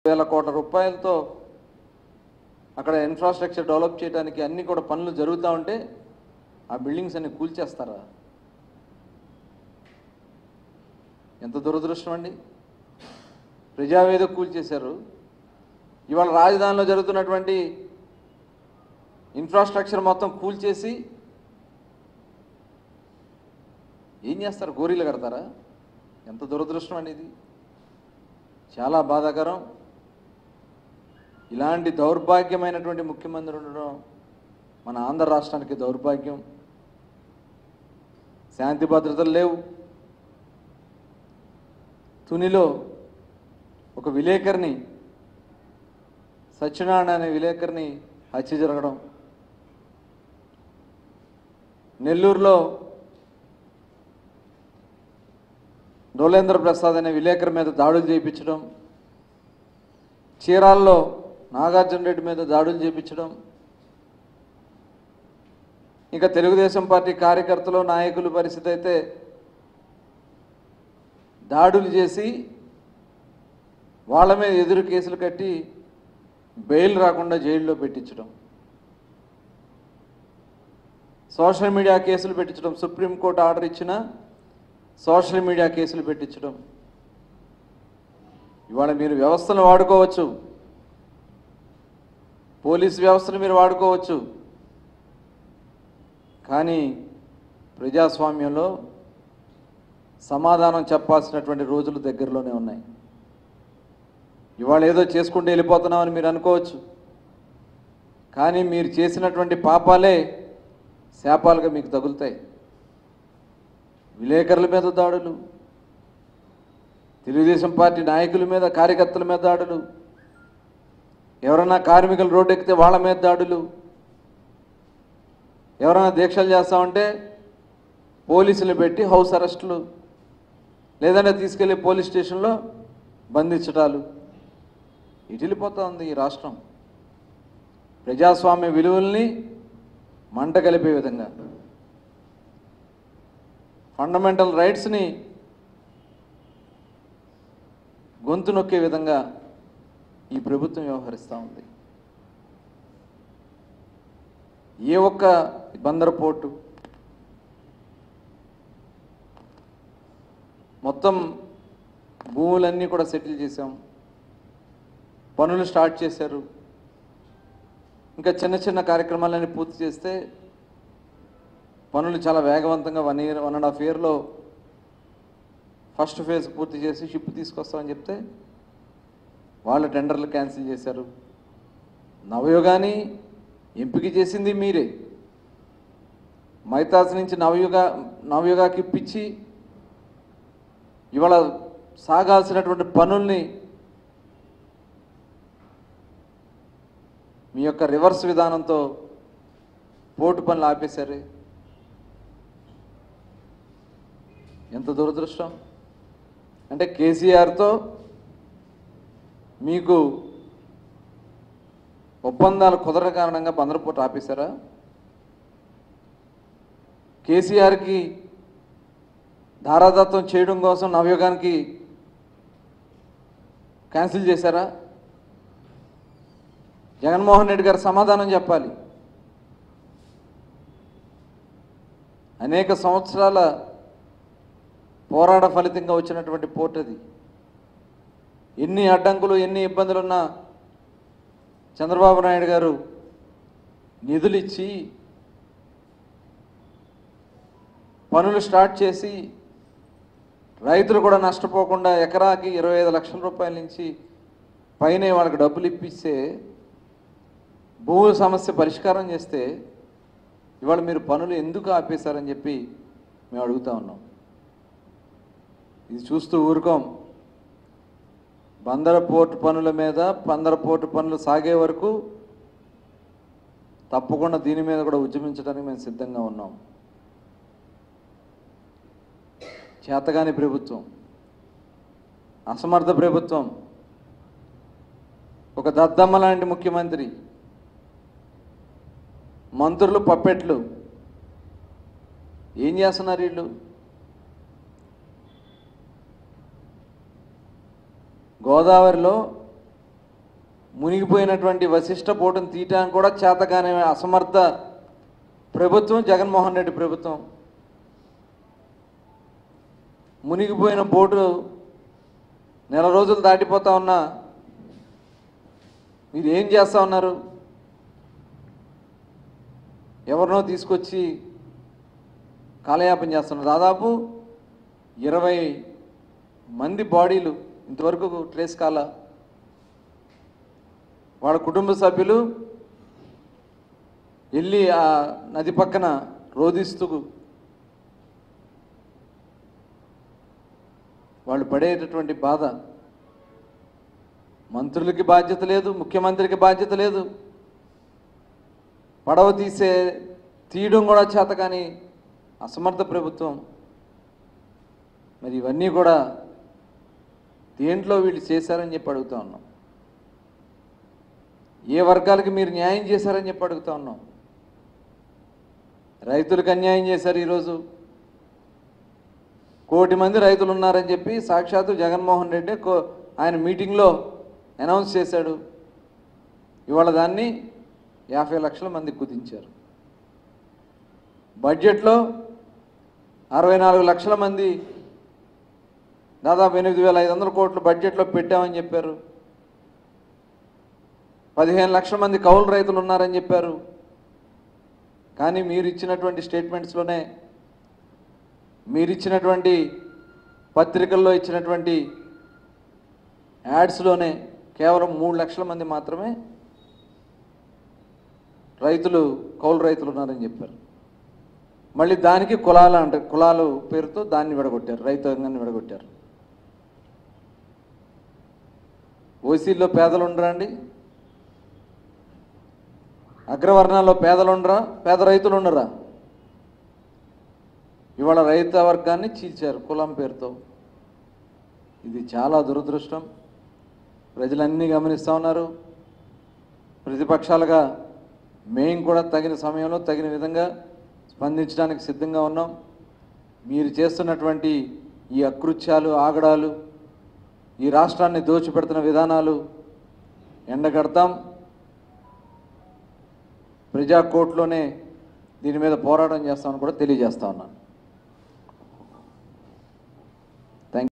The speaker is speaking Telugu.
వేల కోట్ల రూపాయలతో అక్కడ ఇన్ఫ్రాస్ట్రక్చర్ డెవలప్ చేయడానికి అన్ని కూడా పనులు జరుగుతూ ఉంటే ఆ బిల్డింగ్స్ అన్ని కూల్చేస్తారా ఎంత దురదృష్టం అండి ప్రజావేదిక కూల్చేశారు ఇవాళ రాజధానిలో జరుగుతున్నటువంటి ఇన్ఫ్రాస్ట్రక్చర్ మొత్తం కూల్చేసి ఏం చేస్తారు గోరీలు కడతారా ఎంత దురదృష్టం అండి ఇది చాలా బాధాకరం ఇలాంటి దౌర్భాగ్యమైనటువంటి ముఖ్యమంత్రి ఉండడం మన ఆంధ్ర రాష్ట్రానికి దౌర్భాగ్యం శాంతి భద్రతలు లేవు తునిలో ఒక విలేకరిని సత్యనారాయణ అనే విలేకరిని హత్య జరగడం నెల్లూరులో డోలేంద్ర ప్రసాద్ అనే విలేకరి మీద దాడులు చేయించడం చీరాల్లో నాగార్జున రెడ్డి మీద దాడులు చేయించడం ఇంకా తెలుగుదేశం పార్టీ కార్యకర్తలు నాయకుల పరిస్థితి అయితే దాడులు చేసి వాళ్ళ మీద ఎదురు కేసులు కట్టి బెయిల్ రాకుండా జైల్లో పెట్టించడం సోషల్ మీడియా కేసులు పెట్టించడం సుప్రీంకోర్టు ఆర్డర్ ఇచ్చిన సోషల్ మీడియా కేసులు పెట్టించడం ఇవాళ మీరు వ్యవస్థను వాడుకోవచ్చు పోలీస్ వ్యవస్థను మీరు వాడుకోవచ్చు కానీ ప్రజాస్వామ్యంలో సమాధానం చెప్పాల్సినటువంటి రోజులు దగ్గరలోనే ఉన్నాయి ఇవాళ ఏదో చేసుకుంటూ వెళ్ళిపోతున్నామని మీరు అనుకోవచ్చు కానీ మీరు చేసినటువంటి పాపాలే శాపాలుగా మీకు తగులుతాయి విలేకరుల మీద దాడులు తెలుగుదేశం పార్టీ నాయకుల మీద కార్యకర్తల మీద దాడులు ఎవరన్నా కార్మికులు రోడ్డు ఎక్కితే వాళ్ళ మీద దాడులు ఎవరైనా దీక్షలు చేస్తామంటే పోలీసులు పెట్టి హౌస్ అరెస్టులు లేదంటే తీసుకెళ్ళి పోలీస్ స్టేషన్లో బంధించటాలు ఇటు వెళ్ళిపోతా ఉంది ఈ రాష్ట్రం ప్రజాస్వామ్య విలువల్ని మంట కలిపే విధంగా ఫండమెంటల్ రైట్స్ని గొంతు నొక్కే విధంగా ఈ ప్రభుత్వం వ్యవహరిస్తూ ఉంది ఏ ఒక్క బందర పోర్టు మొత్తం భూములన్నీ కూడా సెటిల్ చేశాం పనులు స్టార్ట్ చేశారు ఇంకా చిన్న చిన్న కార్యక్రమాలన్నీ పూర్తి చేస్తే పనులు చాలా వేగవంతంగా one year one and half ఇయర్లో ఫస్ట్ ఫేజ్ పూర్తి చేసి షిప్ తీసుకొస్తామని చెప్తే వాళ్ళు టెండర్లు క్యాన్సిల్ చేశారు నవయుగాని ఎంపిక చేసింది మీరే మైతాజ్ నుంచి నవయుగ నవయుగాకి ఇప్పించి ఇవాళ సాగాల్సినటువంటి పనుల్ని మీ యొక్క రివర్స్ విధానంతో పోటు పనులు ఆపేశారు ఎంత దురదృష్టం అంటే కేసీఆర్తో మీకు ఒప్పందాలు కుదరని కారణంగా బందరపోటు ఆపేశారా కేసీఆర్కి ధారాదత్తం చేయడం కోసం నవయుగానికి క్యాన్సిల్ చేశారా జగన్మోహన్ రెడ్డి గారు సమాధానం చెప్పాలి అనేక సంవత్సరాల పోరాట ఫలితంగా వచ్చినటువంటి పోర్ట్ అది ఎన్ని అడ్డంకులు ఎన్ని ఇబ్బందులున్నా చంద్రబాబు నాయుడు గారు నిధులు ఇచ్చి పనులు స్టార్ట్ చేసి రైతులు కూడా నష్టపోకుండా ఎకరాకి ఇరవై ఐదు లక్షల రూపాయల నుంచి పైన వాళ్ళకి డబ్బులు ఇప్పిస్తే భూ సమస్య పరిష్కారం చేస్తే ఇవాళ మీరు పనులు ఎందుకు ఆపేశారని చెప్పి మేము అడుగుతా ఉన్నాం ఇది చూస్తూ ఊరుకోం బందర పోర్టు పనుల మీద బందర పోర్టు పనులు సాగే వరకు తప్పకుండా దీని మీద కూడా ఉద్యమించడానికి మేము సిద్ధంగా ఉన్నాం చేతగాని ప్రభుత్వం అసమర్థ ప్రభుత్వం ఒక దద్దమ్మ లాంటి ముఖ్యమంత్రి మంత్రులు పప్పెట్లు ఏం చేస్తున్నారు వీళ్ళు గోదావరిలో మునిగిపోయినటువంటి వశిష్ట బోటును తీయటానికి కూడా చేతగానే అసమర్థ ప్రభుత్వం జగన్మోహన్ రెడ్డి ప్రభుత్వం మునిగిపోయిన బోటు నెల రోజులు దాటిపోతా ఉన్నా మీరు ఏం చేస్తా ఉన్నారు ఎవరినో తీసుకొచ్చి కాలయాపన చేస్తున్నారు దాదాపు ఇరవై మంది బాడీలు ఇంతవరకు ట్రేస్ కాల వాళ్ళ కుటుంబ సభ్యులు వెళ్ళి ఆ నది పక్కన రోధిస్తూ వాళ్ళు పడేటటువంటి బాధ మంత్రులకి బాధ్యత లేదు ముఖ్యమంత్రికి బాధ్యత లేదు పడవ తీసే తీయడం కూడా చేత కానీ అసమర్థ ప్రభుత్వం మరి ఇవన్నీ కూడా దేంట్లో వీళ్ళు చేశారని చెప్పి అడుగుతా ఉన్నాం ఏ వర్గాలకి మీరు న్యాయం చేశారని చెప్పి అడుగుతా ఉన్నాం రైతులకు అన్యాయం చేశారు ఈరోజు కోటి మంది రైతులు ఉన్నారని చెప్పి సాక్షాత్తు జగన్మోహన్ రెడ్డి కో- ఆయన మీటింగ్లో అనౌన్స్ చేశాడు ఇవాళ దాన్ని యాభై లక్షల మంది కుదించారు బడ్జెట్లో అరవై నాలుగు లక్షల మంది దాదాపు ఎనిమిది వేల ఐదు వందల కోట్లు బడ్జెట్లో పెట్టామని చెప్పారు పదిహేను లక్షల మంది కౌలు రైతులు ఉన్నారని చెప్పారు కానీ మీరు ఇచ్చినటువంటి స్టేట్మెంట్స్లోనే మీరు ఇచ్చినటువంటి పత్రికల్లో ఇచ్చినటువంటి యాడ్స్లోనే కేవలం మూడు లక్షల మంది మాత్రమే రైతులు కౌలు రైతులు ఉన్నారని చెప్పారు మళ్ళీ దానికి కులాల అంటే కులాలు పేరుతో దాన్ని విడగొట్టారు రైతాంగాన్ని విడగొట్టారు ఓసీల్లో పేదలు ఉండరా అండి అగ్రవర్ణాల్లో పేదలు ఉండరా పేద రైతులు ఉండరా ఇవాళ రైతు వర్గాన్ని చీల్చారు కులం పేరుతో ఇది చాలా దురదృష్టం ప్రజలన్నీ గమనిస్తూ ఉన్నారు ప్రతిపక్షాలుగా మేము కూడా తగిన సమయంలో తగిన విధంగా స్పందించడానికి సిద్ధంగా ఉన్నాం మీరు చేస్తున్నటువంటి ఈ అకృత్యాలు ఆగడాలు ఈ రాష్ట్రాన్ని దోచిపెడుతున్న విధానాలు ఎండగడతాం ప్రజా కోర్టులోనే దీని మీద పోరాటం చేస్తామని కూడా తెలియజేస్తా ఉన్నాను